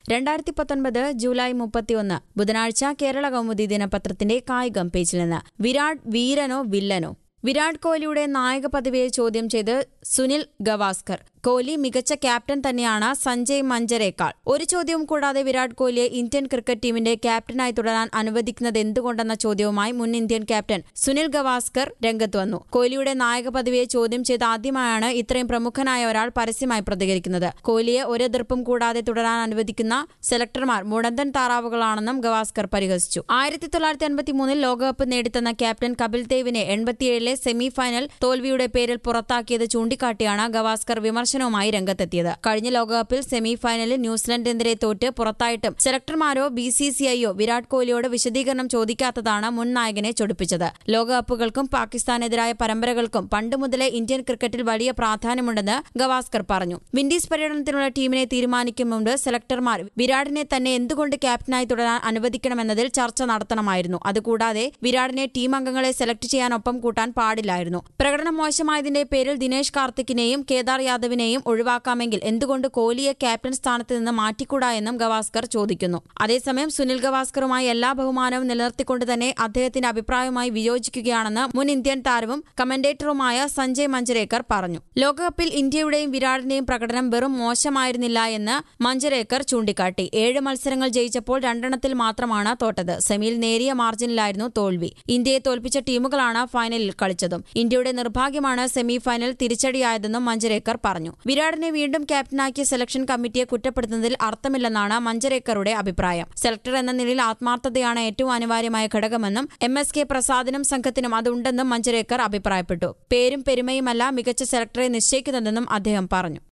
രണ്ടായിരത്തി പത്തൊൻപത് ജൂലൈ മുപ്പത്തിയൊന്ന് ബുധനാഴ്ച കേരള കൗമുദി ദിനപത്രത്തിന്റെ കായികം പേജിൽ നിന്ന് വിരാട് വീരനോ വില്ലനോ വിരാട് കോഹ്ലിയുടെ നായക പദവിയെ ചോദ്യം ചെയ്ത് സുനിൽ ഗവാസ്കർ കോഹ്ലി മികച്ച ക്യാപ്റ്റൻ തന്നെയാണ് സഞ്ജയ് മഞ്ചരേക്കാൾ ഒരു ചോദ്യവും കൂടാതെ വിരാട് കോഹ്ലിയെ ഇന്ത്യൻ ക്രിക്കറ്റ് ടീമിന്റെ ക്യാപ്റ്റനായി തുടരാൻ അനുവദിക്കുന്നത് എന്തുകൊണ്ടെന്ന ചോദ്യവുമായി മുൻ ഇന്ത്യൻ ക്യാപ്റ്റൻ സുനിൽ ഗവാസ്കർ രംഗത്ത് വന്നു കോഹ്ലിയുടെ നായക പദവിയെ ചോദ്യം ചെയ്ത് ആദ്യമായാണ് ഇത്രയും പ്രമുഖനായ ഒരാൾ പരസ്യമായി പ്രതികരിക്കുന്നത് കോഹ്ലിയെ ഒരെതിർപ്പും കൂടാതെ തുടരാൻ അനുവദിക്കുന്ന സെലക്ടർമാർ മുടന്തൻ താറാവുകളാണെന്നും ഗവാസ്കർ പരിഹസിച്ചു ആയിരത്തി തൊള്ളായിരത്തി അൻപത്തി മൂന്നിൽ ലോകകപ്പ് നേടിത്തന്ന ക്യാപ്റ്റൻ കപിൽ ദേവിനെ എൺപത്തിയേഴിലെ സെമി ഫൈനൽ തോൽവിയുടെ പേരിൽ പുറത്താക്കിയത് ചൂണ്ടിക്കാട്ടിയാണ് ഗവാസ്കർ വിമർശനവുമായി രംഗത്തെത്തിയത് കഴിഞ്ഞ ലോകകപ്പിൽ സെമി ഫൈനലിൽ ന്യൂസിലൻഡിനെതിരെ തോറ്റ് പുറത്തായിട്ടും സെലക്ടർമാരോ ബി സി സി ഐയോ വിരാട് കോഹ്ലിയോട് വിശദീകരണം ചോദിക്കാത്തതാണ് മുൻ നായകനെ ചൊടിപ്പിച്ചത് ലോകകപ്പുകൾക്കും പാകിസ്ഥാനെതിരായ പരമ്പരകൾക്കും പണ്ട് മുതലേ ഇന്ത്യൻ ക്രിക്കറ്റിൽ വലിയ പ്രാധാന്യമുണ്ടെന്ന് ഗവാസ്കർ പറഞ്ഞു വിൻഡീസ് പര്യടനത്തിനുള്ള ടീമിനെ തീരുമാനിക്കും മുമ്പ് സെലക്ടർമാർ വിരാടിനെ തന്നെ എന്തുകൊണ്ട് ക്യാപ്റ്റനായി തുടരാൻ അനുവദിക്കണമെന്നതിൽ ചർച്ച നടത്തണമായിരുന്നു അതുകൂടാതെ വിരാടിനെ ടീം അംഗങ്ങളെ സെലക്ട് ചെയ്യാൻ ഒപ്പം കൂട്ടാൻ പാടില്ലായിരുന്നു പ്രകടനം മോശമായതിന്റെ പേരിൽ ദിനേശ് കാർത്തിക്കിനെയും കേദാർ യാദവിനെയും ഒഴിവാക്കാമെങ്കിൽ എന്തുകൊണ്ട് കോഹ്ലിയെ ക്യാപ്റ്റൻ സ്ഥാനത്ത് നിന്ന് മാറ്റിക്കൂടാ എന്നും ഗവാസ്കർ ചോദിക്കുന്നു അതേസമയം സുനിൽ ഗവാസ്കറുമായി എല്ലാ ബഹുമാനവും നിലനിർത്തിക്കൊണ്ട് തന്നെ അദ്ദേഹത്തിന്റെ അഭിപ്രായവുമായി വിയോജിക്കുകയാണെന്ന് മുൻ ഇന്ത്യൻ താരവും കമന്റേറ്ററുമായ സഞ്ജയ് മഞ്ചരേക്കർ പറഞ്ഞു ലോകകപ്പിൽ ഇന്ത്യയുടെയും വിരാടിന്റെയും പ്രകടനം വെറും മോശമായിരുന്നില്ല എന്ന് മഞ്ചരേക്കർ ചൂണ്ടിക്കാട്ടി ഏഴ് മത്സരങ്ങൾ ജയിച്ചപ്പോൾ രണ്ടെണ്ണത്തിൽ മാത്രമാണ് തോറ്റത് സെമിയിൽ നേരിയ മാർജിനിലായിരുന്നു തോൽവി ഇന്ത്യയെ തോൽപ്പിച്ച ടീമുകളാണ് ഫൈനലിൽ കളിച്ചതും ഇന്ത്യയുടെ നിർഭാഗ്യമാണ് സെമി ഫൈനൽ തിരിച്ചടിയായതെന്നും മഞ്ചരേക്കർ പറഞ്ഞു വിരാടിനെ വീണ്ടും ക്യാപ്റ്റനാക്കിയ സെലക്ഷൻ കമ്മിറ്റിയെ കുറ്റപ്പെടുത്തുന്നതിൽ അർത്ഥമില്ലെന്നാണ് മഞ്ചരേക്കറുടെ അഭിപ്രായം സെലക്ടർ എന്ന നിലയിൽ ആത്മാർത്ഥതയാണ് ഏറ്റവും അനിവാര്യമായ ഘടകമെന്നും എം എസ് കെ പ്രസാദിനും സംഘത്തിനും അതുണ്ടെന്നും മഞ്ചരേക്കർ അഭിപ്രായപ്പെട്ടു പേരും പെരുമയുമല്ല മികച്ച സെലക്ടറെ നിശ്ചയിക്കുന്നതെന്നും അദ്ദേഹം പറഞ്ഞു